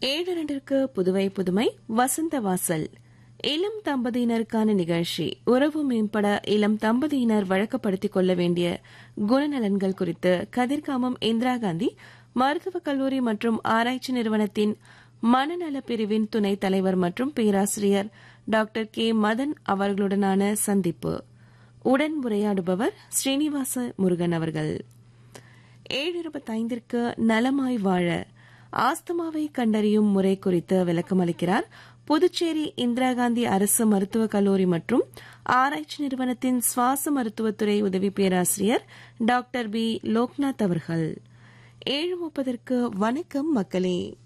ஏழு இரண்டிற்கு புதுவை புதுமை வசந்த வாசல் இளம் தம்பதியினருக்கான நிகழ்ச்சி உறவு மேம்பட இளம் தம்பதியினர் வழக்கப்படுத்திக் கொள்ள வேண்டிய குணநலன்கள் குறித்து கதிர்காமம் இந்திரா காந்தி மருத்துவக் கல்லூரி மற்றும் ஆராய்ச்சி நிறுவனத்தின் மனநல பிரிவின் துணைத் தலைவர் மற்றும் பேராசிரியர் டாக்டர் கே மதன் அவர்களுடனான சந்திப்பு உடன் உரையாடுபவர் ஸ்ரீனிவாச முருகன் அவர்கள் ஏழு இருபத்தைந்திற்கு நலமாய் வாழ ஆஸ்துமாவை கண்டறியும் முறை குறித்து விளக்கமளிக்கிறார் புதுச்சேரி இந்திரா காந்தி அரசு மருத்துவக் கல்லூரி மற்றும் ஆராய்ச்சி நிறுவனத்தின் சுவாச மருத்துவத்துறை உதவி பேராசிரியர் டாக்டர் பி லோக்நாத் அவர்கள் ஏழு முப்பதற்கு வணக்கம் மக்களே